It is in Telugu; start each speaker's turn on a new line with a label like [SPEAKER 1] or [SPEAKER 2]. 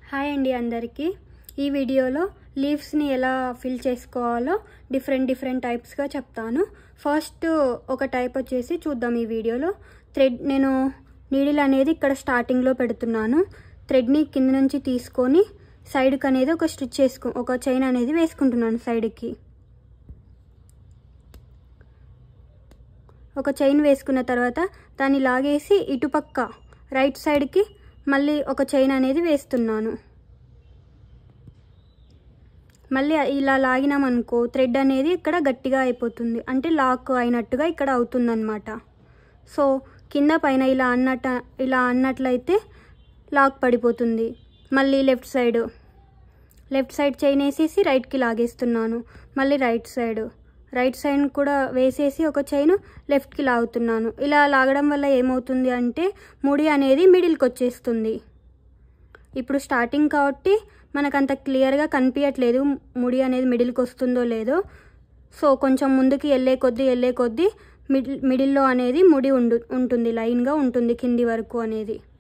[SPEAKER 1] హాయ్ అండి అందరికీ ఈ వీడియోలో లీవ్స్ని ఎలా ఫిల్ చేసుకోవాలో డిఫరెంట్ డిఫరెంట్ టైప్స్గా చెప్తాను ఫస్ట్ ఒక టైప్ వచ్చేసి చూద్దాం ఈ వీడియోలో థ్రెడ్ నేను నీడిల్ అనేది ఇక్కడ స్టార్టింగ్లో పెడుతున్నాను థ్రెడ్ని కింద నుంచి తీసుకొని సైడ్కి అనేది ఒక స్టిచ్ చేసుకు ఒక చైన్ అనేది వేసుకుంటున్నాను సైడ్కి ఒక చైన్ వేసుకున్న తర్వాత దాన్ని లాగేసి ఇటుపక్క రైట్ సైడ్కి మళ్ళీ ఒక చైన్ అనేది వేస్తున్నాను మళ్ళీ ఇలా లాగినామనుకో థ్రెడ్ అనేది ఇక్కడ గట్టిగా అయిపోతుంది అంటే లాక్ అయినట్టుగా ఇక్కడ అవుతుందన్నమాట సో కింద పైన ఇలా అన్నట్ట ఇలా అన్నట్లయితే లాక్ పడిపోతుంది మళ్ళీ left side left side chain వేసేసి రైట్కి లాగేస్తున్నాను మళ్ళీ రైట్ సైడ్ రైట్ సైడ్ కూడా వేసేసి ఒక చైన్ లెఫ్ట్కి లాగుతున్నాను ఇలా లాగడం వల్ల ఏమవుతుంది అంటే ముడి అనేది మిడిల్కి వచ్చేస్తుంది ఇప్పుడు స్టార్టింగ్ కాబట్టి మనకు అంత క్లియర్గా కనిపించట్లేదు ముడి అనేది మిడిల్కి వస్తుందో లేదో సో కొంచెం ముందుకి వెళ్ళే కొద్దీ వెళ్ళే కొద్దీ మిడిల్ మిడిల్లో అనేది ముడి ఉండు ఉంటుంది లైన్గా ఉంటుంది కింది వరకు అనేది